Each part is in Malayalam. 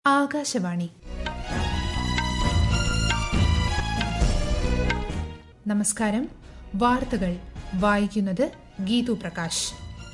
ആകാശവാണി നമസ്കാരം വാർത്തകൾ വായിക്കുന്നത് ഗീതു പ്രകാശ്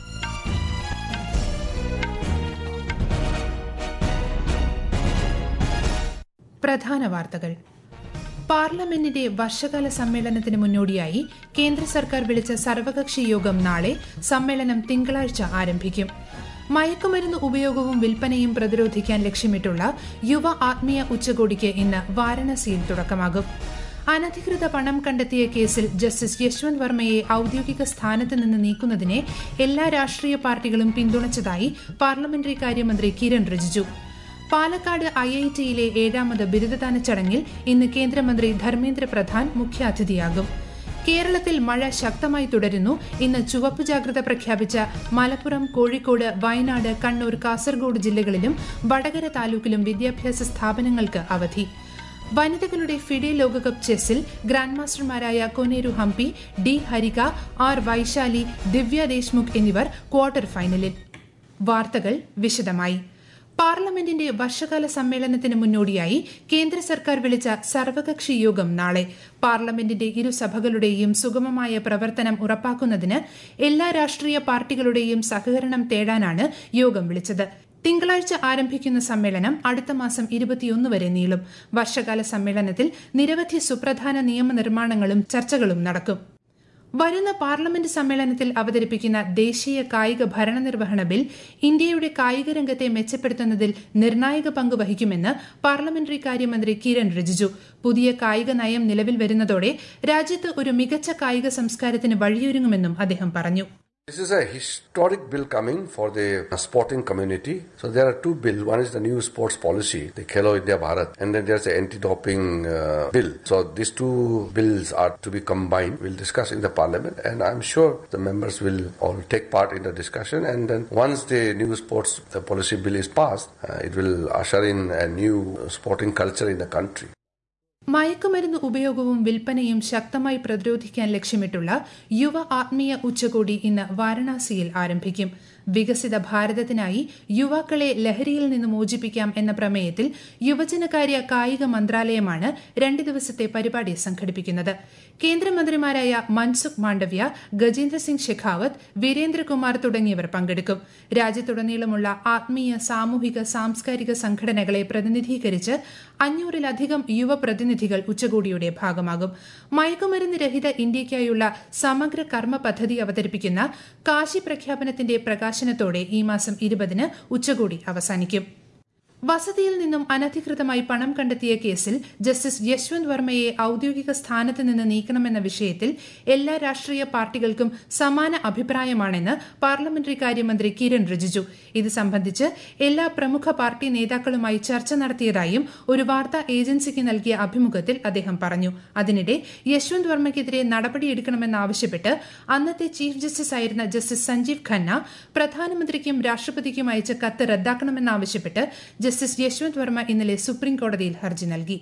പ്രധാന വാർത്തകൾ പാർലമെന്റിന്റെ വർഷകാല സമ്മേളനത്തിന് മുന്നോടിയായി കേന്ദ്ര സർക്കാർ വിളിച്ച സർവകക്ഷി യോഗം നാളെ സമ്മേളനം തിങ്കളാഴ്ച ആരംഭിക്കും മയക്കുമരുന്ന് ഉപയോഗവും വിൽപ്പനയും പ്രതിരോധിക്കാൻ ലക്ഷ്യമിട്ടുള്ള യുവ ആത്മീയ ഉച്ചകോടിക്ക് ഇന്ന് വാരണസിയിൽ തുടക്കമാകും അനധികൃത പണം കണ്ടെത്തിയ കേസിൽ ജസ്റ്റിസ് യശ്വന്ത് വർമ്മയെ ഔദ്യോഗിക സ്ഥാനത്ത് നിന്ന് നീക്കുന്നതിനെ എല്ലാ രാഷ്ട്രീയ പാർട്ടികളും പിന്തുണച്ചതായി പാർലമെന്ററി കാര്യമന്ത്രി കിരൺ റിജിജു പാലക്കാട് ഐ ഐ ടിയിലെ ഏഴാമത് ബിരുദദാന ചടങ്ങിൽ ഇന്ന് കേന്ദ്രമന്ത്രി ധർമ്മേന്ദ്ര പ്രധാൻ മുഖ്യാതിഥിയാകും കേരളത്തിൽ മഴ ശക്തമായി തുടരുന്നു ഇന്ന് ചുവപ്പ് ജാഗ്രത പ്രഖ്യാപിച്ച മലപ്പുറം കോഴിക്കോട് വയനാട് കണ്ണൂർ കാസർഗോഡ് ജില്ലകളിലും വടകര താലൂക്കിലും വിദ്യാഭ്യാസ സ്ഥാപനങ്ങൾക്ക് അവധി വനിതകളുടെ ഫിഡെ ലോകകപ്പ് ചെസ്സിൽ ഗ്രാൻഡ് മാസ്റ്റർമാരായ കൊനേരു ഹംപി ഡി ഹരിക ആർ വൈശാലി ദിവ്യ ദേശ്മുഖ് എന്നിവർ ക്വാർട്ടർ ഫൈനലിൽ വാർത്തകൾ വിശദമായി പാർലമെന്റിന്റെ വർഷകാല സമ്മേളനത്തിന് മുന്നോടിയായി കേന്ദ്ര സർക്കാർ വിളിച്ച സർവകക്ഷി യോഗം നാളെ പാർലമെന്റിന്റെ ഇരുസഭകളുടെയും സുഗമമായ പ്രവർത്തനം ഉറപ്പാക്കുന്നതിന് എല്ലാ രാഷ്ട്രീയ പാർട്ടികളുടെയും സഹകരണം തേടാനാണ് യോഗം വിളിച്ചത് തിങ്കളാഴ്ച ആരംഭിക്കുന്ന സമ്മേളനം അടുത്ത മാസം ഇരുപത്തിയൊന്ന് വരെ നീളും വർഷകാല സമ്മേളനത്തിൽ നിരവധി സുപ്രധാന നിയമനിർമ്മാണങ്ങളും ചർച്ചകളും നടക്കും വരുന്ന പാർലമെന്റ് സമ്മേളനത്തിൽ അവതരിപ്പിക്കുന്ന ദേശീയ കായിക ഭരണനിർവഹണ ബിൽ ഇന്ത്യയുടെ കായിക രംഗത്തെ മെച്ചപ്പെടുത്തുന്നതിൽ നിർണായക പങ്ക് വഹിക്കുമെന്ന് പാർലമെന്ററി കാര്യമന്ത്രി കിരൺ റിജിജു പുതിയ കായിക നയം നിലവിൽ വരുന്നതോടെ രാജ്യത്ത് ഒരു മികച്ച കായിക സംസ്കാരത്തിന് വഴിയൊരുങ്ങുമെന്നും അദ്ദേഹം പറഞ്ഞു This is a historic bill coming for the sporting community. So there are two bills. One is the new sports policy, the Khelo India Bharat, and then there's the anti-doping uh, bill. So these two bills are to be combined. We'll discuss in the parliament, and I'm sure the members will all take part in the discussion. And then once the new sports the policy bill is passed, uh, it will usher in a new sporting culture in the country. മയക്കുമരുന്ന് ഉപയോഗവും വിൽപ്പനയും ശക്തമായി പ്രതിരോധിക്കാൻ ലക്ഷ്യമിട്ടുള്ള യുവ ആത്മീയ ഉച്ചകോടി ഇന്ന് വാരണാസിയിൽ ആരംഭിക്കും വികസിത ഭാരതത്തിനായി യുവാക്കളെ ലഹരിയിൽ നിന്ന് മോചിപ്പിക്കാം എന്ന പ്രമേയത്തിൽ യുവജനകാര്യ കായിക മന്ത്രാലയമാണ് രണ്ട് ദിവസത്തെ പരിപാടി സംഘടിപ്പിക്കുന്നത് കേന്ദ്രമന്ത്രിമാരായ മൻസുഖ് മാണ്ഡവ്യ ഗജേന്ദ്ര സിംഗ് ഷെഖാവത്ത് വീരേന്ദ്രകുമാർ തുടങ്ങിയവർ പങ്കെടുക്കും രാജ്യത്തുടനീളമുള്ള ആത്മീയ സാമൂഹിക സാംസ്കാരിക സംഘടനകളെ പ്രതിനിധീകരിച്ച് അഞ്ഞൂറിലധികം യുവ പ്രതിനിധികൾ ഉച്ചകോടിയുടെ ഭാഗമാകും മയക്കുമരുന്ന് രഹിത ഇന്ത്യയ്ക്കായുള്ള സമഗ്ര കർമ്മ പദ്ധതി അവതരിപ്പിക്കുന്ന കാശി പ്രഖ്യാപനത്തിന്റെ പ്രകാശനത്തോടെ ഈ മാസം ഇരുപതിന് ഉച്ചകോടി അവസാനിക്കും വസതിയിൽ നിന്നും അനധികൃതമായി പണം കണ്ടെത്തിയ കേസിൽ ജസ്റ്റിസ് യശ്വന്ത് വർമ്മയെ ഔദ്യോഗിക സ്ഥാനത്ത് നിന്ന് നീക്കണമെന്ന വിഷയത്തിൽ എല്ലാ രാഷ്ട്രീയ പാർട്ടികൾക്കും സമാന അഭിപ്രായമാണെന്ന് പാർലമെന്ററി കാര്യമന്ത്രി കിരൺ റിജിജു ഇത് സംബന്ധിച്ച് എല്ലാ പ്രമുഖ പാർട്ടി നേതാക്കളുമായി ചർച്ച നടത്തിയതായും ഒരു വാർത്താ ഏജൻസിക്ക് നൽകിയ അഭിമുഖത്തിൽ അദ്ദേഹം പറഞ്ഞു അതിനിടെ യശ്വന്ത് വർമ്മയ്ക്കെതിരെ നടപടിയെടുക്കണമെന്നാവശ്യപ്പെട്ട് അന്നത്തെ ചീഫ് ജസ്റ്റിസ് ആയിരുന്ന ജസ്റ്റിസ് സഞ്ജീവ് ഖന്ന പ്രധാനമന്ത്രിക്കും രാഷ്ട്രപതിക്കും അയച്ച കത്ത് റദ്ദാക്കണമെന്നാവശ്യപ്പെട്ട് ജസ്റ്റിസ് യശ്വന്ത് വർമ്മ ഇന്നലെ സുപ്രീം കോടതിയിൽ ഹർജി നൽകി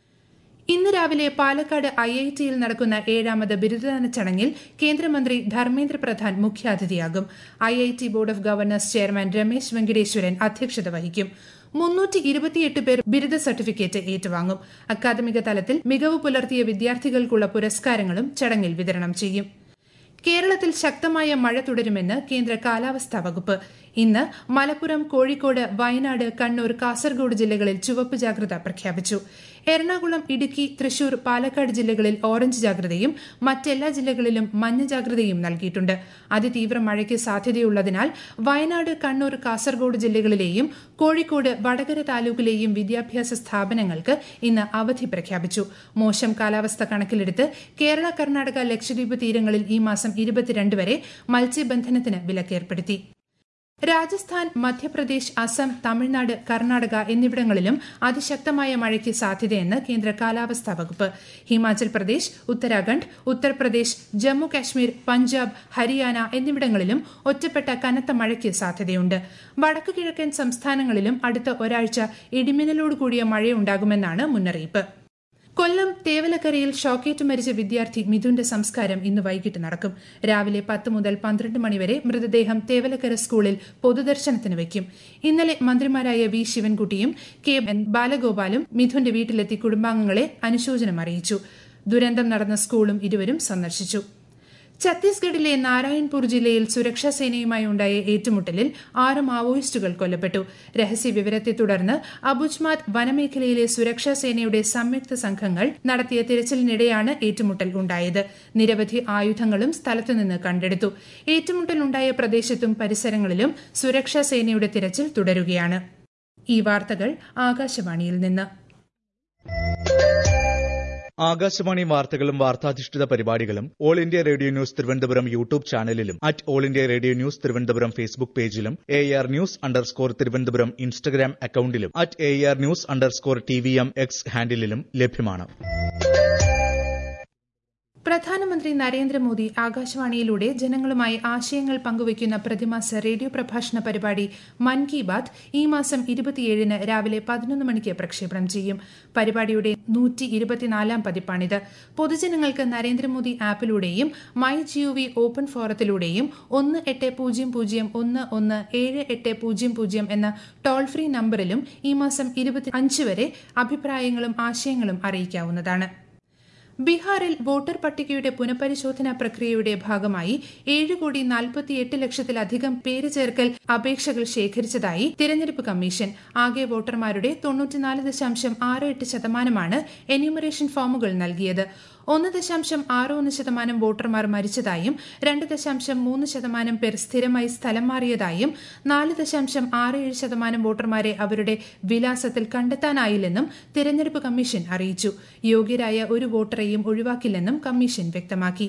ഇന്ന് രാവിലെ പാലക്കാട് ഐ ഐ ടിയിൽ നടക്കുന്ന ഏഴാമത് ബിരുദദാന ചടങ്ങിൽ കേന്ദ്രമന്ത്രി ധർമ്മേന്ദ്ര പ്രധാൻ മുഖ്യാതിഥിയാകും I I T board of governors chairman Ramesh Venkateswaran അധ്യക്ഷത വഹിക്കും മുന്നൂറ്റി ഇരുപത്തിയെട്ട് പേർ ബിരുദ സർട്ടിഫിക്കറ്റ് ഏറ്റുവാങ്ങും അക്കാദമിക തലത്തിൽ മികവ് പുലർത്തിയ വിദ്യാർത്ഥികൾക്കുള്ള പുരസ്കാരങ്ങളും ചടങ്ങിൽ വിതരണം ചെയ്യും കേരളത്തിൽ ശക്തമായ മഴ തുടരുമെന്ന് കേന്ദ്ര കാലാവസ്ഥാ വകുപ്പ് ഇന്ന് മലപ്പുറം കോഴിക്കോട് വയനാട് കണ്ണൂർ കാസർഗോഡ് ജില്ലകളിൽ ചുവപ്പ് ജാഗ്രത പ്രഖ്യാപിച്ചു എറണാകുളം ഇടുക്കി തൃശൂർ പാലക്കാട് ജില്ലകളിൽ ഓറഞ്ച് ജാഗ്രതയും മറ്റെല്ലാ ജില്ലകളിലും മഞ്ഞ ജാഗ്രതയും നൽകിയിട്ടുണ്ട് അതിതീവ്ര മഴയ്ക്ക് സാധ്യതയുള്ളതിനാൽ വയനാട് കണ്ണൂർ കാസർഗോഡ് ജില്ലകളിലെയും കോഴിക്കോട് വടകര താലൂക്കിലെയും വിദ്യാഭ്യാസ സ്ഥാപനങ്ങൾക്ക് ഇന്ന് അവധി പ്രഖ്യാപിച്ചു മോശം കാലാവസ്ഥ കണക്കിലെടുത്ത് കേരള കർണാടക ലക്ഷദ്വീപ് തീരങ്ങളിൽ ഈ മാസം ഇരുപത്തിരണ്ട് വരെ മത്സ്യബന്ധനത്തിന് വിലക്കേർപ്പെടുത്തി രാജസ്ഥാൻ മധ്യപ്രദേശ് അസം തമിഴ്നാട് കർണാടക എന്നിവിടങ്ങളിലും അതിശക്തമായ മഴയ്ക്ക് സാധ്യതയെന്ന് കേന്ദ്ര കാലാവസ്ഥാ വകുപ്പ് ഹിമാചൽ പ്രദേശ് ഉത്തരാഖണ്ഡ് ഉത്തർപ്രദേശ് ജമ്മു കാശ്മീർ പഞ്ചാബ് ഹരിയാന എന്നിവിടങ്ങളിലും ഒറ്റപ്പെട്ട കനത്ത മഴയ്ക്ക് സാധ്യതയുണ്ട് വടക്കു കിഴക്കൻ സംസ്ഥാനങ്ങളിലും അടുത്ത ഒരാഴ്ച ഇടിമിന്നലോട് കൂടിയ മഴയുണ്ടാകുമെന്നാണ് മുന്നറിയിപ്പ് കൊല്ലം തേവലക്കരയിൽ ഷോക്കേറ്റ് മരിച്ച വിദ്യാർത്ഥി മിഥുന്റെ സംസ്കാരം ഇന്ന് വൈകിട്ട് നടക്കും രാവിലെ പത്ത് മുതൽ പന്ത്രണ്ട് മണിവരെ മൃതദേഹം തേവലക്കര സ്കൂളിൽ പൊതുദർശനത്തിന് വയ്ക്കും ഇന്നലെ മന്ത്രിമാരായ വി ശിവൻകുട്ടിയും കെ എൻ ബാലഗോപാലും മിഥുന്റെ വീട്ടിലെത്തി കുടുംബാംഗങ്ങളെ അനുശോചനം അറിയിച്ചു ദുരന്തം നടന്ന സ്കൂളും ഇരുവരും സന്ദർശിച്ചു ഛത്തീസ്ഗഡിലെ നാരായൺപൂർ ജില്ലയിൽ സുരക്ഷാ സേനയുമായി ഉണ്ടായ ഏറ്റുമുട്ടലിൽ ആറ് മാവോയിസ്റ്റുകൾ കൊല്ലപ്പെട്ടു രഹസ്യ വിവരത്തെ തുടർന്ന് അബുജ്മാത് വനമേഖലയിലെ സുരക്ഷാ സേനയുടെ സംയുക്ത സംഘങ്ങൾ നടത്തിയ തിരച്ചിലിനിടെയാണ് ഏറ്റുമുട്ടൽ ഉണ്ടായത് നിരവധി ആയുധങ്ങളും സ്ഥലത്തുനിന്ന് കണ്ടെടുത്തു ഏറ്റുമുട്ടൽ ഉണ്ടായ പ്രദേശത്തും പരിസരങ്ങളിലും സുരക്ഷാ സേനയുടെ തിരച്ചിൽ തുടരുകയാണ് ഈ വാർത്തകൾ ആകാശവാണിയിൽ നിന്ന് ആകാശവാണി വാർത്തകളും വാർത്താധിഷ്ഠിത പരിപാടികളും all India radio news Thiruvananthapuram YouTube ചാനലിലും at all India radio news Thiruvananthapuram Facebook പേജിലും A R news underscore Thiruvananthapuram Instagram അക്കൌണ്ടിലും at A R news underscore T V M X ഹാൻഡിലും ലഭ്യമാണ് പ്രധാനമന്ത്രി നരേന്ദ്രമോദി ആകാശവാണിയിലൂടെ ജനങ്ങളുമായി ആശയങ്ങൾ പങ്കുവയ്ക്കുന്ന പ്രതിമാസ റേഡിയോ പ്രഭാഷണ പരിപാടി മൻ കി ബാത് ഈ മാസം ഇരുപത്തിയേഴിന് രാവിലെ പതിനൊന്ന് മണിക്ക് പ്രക്ഷേപണം ചെയ്യും പരിപാടിയുടെ നൂറ്റി ഇരുപത്തിനാലാം പതിപ്പാണിത് പൊതുജനങ്ങൾക്ക് നരേന്ദ്രമോദി ആപ്പിലൂടെയും മൈ ജിഒവി ഓപ്പൺ ഫോറത്തിലൂടെയും ഒന്ന് എട്ട് പൂജ്യം പൂജ്യം ഒന്ന് ഒന്ന് ഏഴ് എട്ട് പൂജ്യം പൂജ്യം എന്ന ടോൾ ഫ്രീ നമ്പറിലും ഈ മാസം ഇരുപത്തി അഞ്ച് വരെ അഭിപ്രായങ്ങളും ആശയങ്ങളും അറിയിക്കാവുന്നതാണ് ബീഹാറിൽ വോട്ടർ പട്ടികയുടെ പുനഃപരിശോധനാ പ്രക്രിയയുടെ ഭാഗമായി ഏഴ് കോടി നാൽപ്പത്തിയെട്ട് ലക്ഷത്തിലധികം പേര് ചേർക്കൽ അപേക്ഷകൾ ശേഖരിച്ചതായി തിരഞ്ഞെടുപ്പ് കമ്മീഷൻ ആകെ വോട്ടർമാരുടെ തൊണ്ണൂറ്റിനാല് ദശാംശം ആറ് എട്ട് ശതമാനമാണ് എന്യൂമറേഷൻ ഫോമുകൾ നൽകിയത് ഒന്ന് ദശാംശം ആറ് ഒന്ന് ശതമാനം വോട്ടർമാർ മരിച്ചതായും രണ്ട് ദശാംശം മൂന്ന് ശതമാനം പേർ സ്ഥിരമായി സ്ഥലം മാറിയതായും നാല് ദശാംശം ആറ് ഏഴ് ശതമാനം വോട്ടർമാരെ അവരുടെ വിലാസത്തിൽ കണ്ടെത്താനായില്ലെന്നും തിരഞ്ഞെടുപ്പ് കമ്മീഷൻ അറിയിച്ചു യോഗ്യരായ ഒരു വോട്ടറെയും ഒഴിവാക്കില്ലെന്നും കമ്മീഷൻ വ്യക്തമാക്കി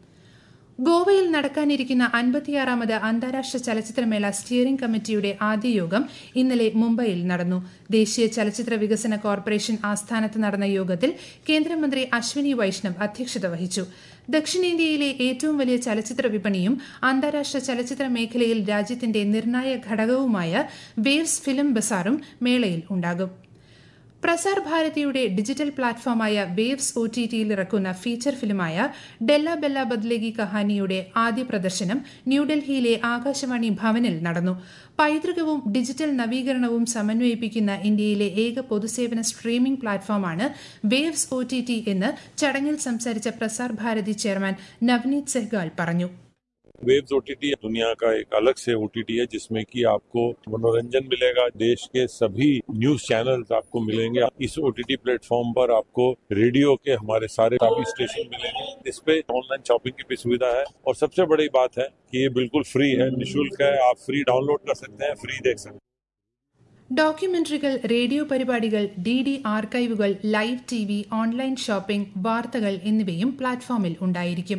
ഗോവയിൽ നടക്കാനിരിക്കുന്ന അൻപത്തിയാറാമത് അന്താരാഷ്ട്ര ചലച്ചിത്രമേള സ്റ്റിയറിംഗ് കമ്മിറ്റിയുടെ ആദ്യ യോഗം ഇന്നലെ മുംബൈയിൽ നടന്നു ദേശീയ ചലച്ചിത്ര വികസന കോർപ്പറേഷൻ ആസ്ഥാനത്ത് നടന്ന യോഗത്തിൽ കേന്ദ്രമന്ത്രി അശ്വിനി വൈഷ്ണവ് അധ്യക്ഷത വഹിച്ചു ദക്ഷിണേന്ത്യയിലെ ഏറ്റവും വലിയ ചലച്ചിത്ര വിപണിയും അന്താരാഷ്ട്ര ചലച്ചിത്ര മേഖലയിൽ രാജ്യത്തിന്റെ നിർണായക ഘടകവുമായ വേവ്സ് ഫിലിം ബസാറും മേളയിൽ ഉണ്ടാകും പ്രസാർ ഭാരതിയുടെ ഡിജിറ്റൽ പ്ലാറ്റ്ഫോമായ വേവ്സ് ഒ ടി ടിയിൽ ഇറക്കുന്ന ഫീച്ചർ ഫിലിമായ ഡെല്ല ബെല്ല ബദ്ലേഗി കഹാനിയുടെ ആദ്യ പ്രദർശനം ന്യൂഡൽഹിയിലെ ആകാശവാണി ഭവനിൽ നടന്നു പൈതൃകവും ഡിജിറ്റൽ നവീകരണവും സമന്വയിപ്പിക്കുന്ന ഇന്ത്യയിലെ ഏക പൊതുസേവന സ്ട്രീമിംഗ് പ്ലാറ്റ്ഫോമാണ് വേവ്സ് ഒ ടി ടി എന്ന് ചടങ്ങിൽ സംസാരിച്ച പ്രസാർ ഭാരതി ചെയർമാൻ നവനീത് സെഹ്ഗാൽ പറഞ്ഞു वेव्स ओटीटी दुनिया का एक अलग से ओटीटी है जिसमें कि आपको मनोरंजन मिलेगा देश के सभी न्यूज चैनल्स आपको मिलेंगे इस ओटीटी प्लेटफॉर्म पर आपको रेडियो के हमारे सारे काफी स्टेशन मिलेंगे इस पे ऑनलाइन शॉपिंग की भी सुविधा है और सबसे बड़ी बात है कि ये बिल्कुल फ्री है निःशुल्क है आप फ्री डाउनलोड कर सकते हैं फ्री देख सकते हैं ഡോക്യുമെന്ററികൾ റേഡിയോ പരിപാടികൾ ഡി ഡി ആർക്കൈവുകൾ live T V online shopping വാർത്തകൾ എന്നിവയും പ്ലാറ്റ്ഫോമിൽ ഉണ്ടായിരിക്കും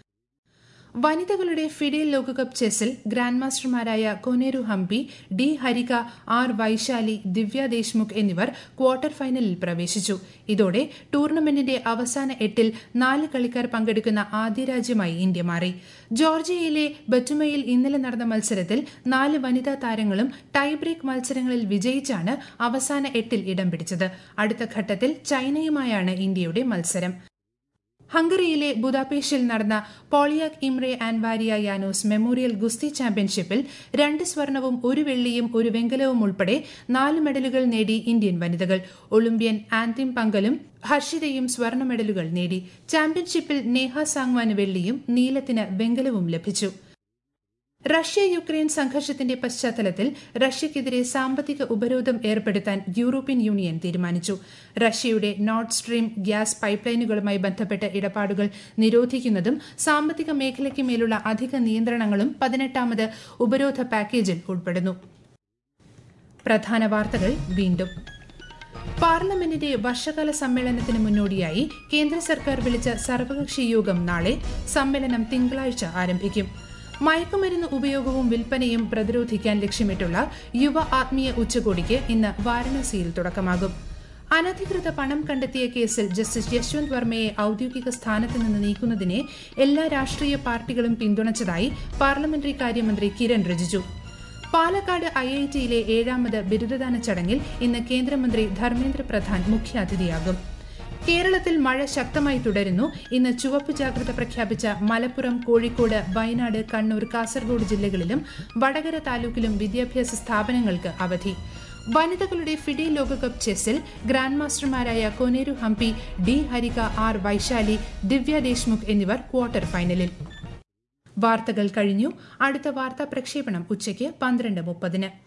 വനിതകളുടെ ഫിഡെ ലോകകപ്പ് ചെസ്സിൽ ഗ്രാൻഡ് മാസ്റ്റർമാരായ കൊനേരു ഹംപി ഡി ഹരിക ആർ വൈശാലി ദിവ്യ ദേശ്മുഖ് എന്നിവർ ക്വാർട്ടർ ഫൈനലിൽ പ്രവേശിച്ചു ഇതോടെ ടൂർണമെന്റിന്റെ അവസാന എട്ടിൽ നാല് കളിക്കാർ പങ്കെടുക്കുന്ന ആദ്യ രാജ്യമായി ഇന്ത്യ മാറി ജോർജിയയിലെ ബറ്റുമയിൽ ഇന്നലെ നടന്ന മത്സരത്തിൽ നാല് വനിതാ താരങ്ങളും ടൈ ബ്രേക്ക് മത്സരങ്ങളിൽ വിജയിച്ചാണ് അവസാന എട്ടിൽ ഇടം പിടിച്ചത് അടുത്ത ഘട്ടത്തിൽ ചൈനയുമായാണ് ഇന്ത്യയുടെ മത്സരം ഹംഗറിയിലെ ബുദാപേഷിൽ നടന്ന പോളിയാക് ഇമ്രെ ആൻവാരിയ യാനോസ് മെമ്മോറിയൽ ഗുസ്തി ചാമ്പ്യൻഷിപ്പിൽ രണ്ട് സ്വർണവും ഒരു വെള്ളിയും ഒരു വെങ്കലവും ഉൾപ്പെടെ നാല് മെഡലുകൾ നേടി ഇന്ത്യൻ വനിതകൾ ഒളിമ്പ്യൻ ആന്തിം പങ്കലും ഹർഷിതയും സ്വർണ്ണ മെഡലുകൾ നേടി ചാമ്പ്യൻഷിപ്പിൽ നേഹ സാങ്വാന് വെള്ളിയും നീലത്തിന് വെങ്കലവും ലഭിച്ചു റഷ്യ യുക്രൈൻ സംഘർഷത്തിന്റെ പശ്ചാത്തലത്തിൽ റഷ്യക്കെതിരെ സാമ്പത്തിക ഉപരോധം ഏർപ്പെടുത്താൻ യൂറോപ്യൻ യൂണിയൻ തീരുമാനിച്ചു റഷ്യയുടെ നോർഡ് സ്ട്രീം ഗ്യാസ് പൈപ്പ്ലൈനുകളുമായി ബന്ധപ്പെട്ട ഇടപാടുകൾ നിരോധിക്കുന്നതും സാമ്പത്തിക മേഖലയ്ക്ക് മേലുള്ള അധിക നിയന്ത്രണങ്ങളും പതിനെട്ടാമത് ഉപരോധ പാക്കേജിൽ ഉൾപ്പെടുന്നു പ്രധാന വാർത്തകൾ വീണ്ടും പാർലമെന്റിന്റെ വർഷകാല സമ്മേളനത്തിന് മുന്നോടിയായി കേന്ദ്ര സർക്കാർ വിളിച്ച സർവകക്ഷി യോഗം നാളെ സമ്മേളനം തിങ്കളാഴ്ച ആരംഭിക്കും മയക്കുമരുന്ന് ഉപയോഗവും വിൽപ്പനയും പ്രതിരോധിക്കാൻ ലക്ഷ്യമിട്ടുള്ള യുവ ആത്മീയ ഉച്ചകോടിക്ക് ഇന്ന് വാരണസിയിൽ തുടക്കമാകും അനധികൃത പണം കണ്ടെത്തിയ കേസിൽ ജസ്റ്റിസ് യശ്വന്ത് വർമ്മയെ ഔദ്യോഗിക സ്ഥാനത്ത് നിന്ന് നീക്കുന്നതിനെ എല്ലാ രാഷ്ട്രീയ പാർട്ടികളും പിന്തുണച്ചതായി പാർലമെന്ററി കാര്യമന്ത്രി കിരൺ റിജിജു പാലക്കാട് ഐ ഐ ടിയിലെ ഏഴാമത് ബിരുദദാന ചടങ്ങിൽ ഇന്ന് കേന്ദ്രമന്ത്രി ധർമ്മേന്ദ്ര പ്രധാൻ മുഖ്യാതിഥിയാകും കേരളത്തിൽ മഴ ശക്തമായി തുടരുന്നു ഇന്ന് ചുവപ്പ് ജാഗ്രത പ്രഖ്യാപിച്ച മലപ്പുറം കോഴിക്കോട് വയനാട് കണ്ണൂർ കാസർഗോഡ് ജില്ലകളിലും വടകര താലൂക്കിലും വിദ്യാഭ്യാസ സ്ഥാപനങ്ങൾക്ക് അവധി വനിതകളുടെ ഫിഡെ ലോകകപ്പ് ചെസ്സിൽ ഗ്രാൻഡ് മാസ്റ്റർമാരായ കൊനേരു ഹംപി ഡി ഹരിക ആർ വൈശാലി ദിവ്യ ദേശ്മുഖ് എന്നിവർ ക്വാർട്ടർ ഫൈനലിൽ വാർത്തകൾ കഴിഞ്ഞു അടുത്ത വാർത്താ പ്രക്ഷേപണം ഉച്ചയ്ക്ക് പന്ത്രണ്ട് മുപ്പതിന്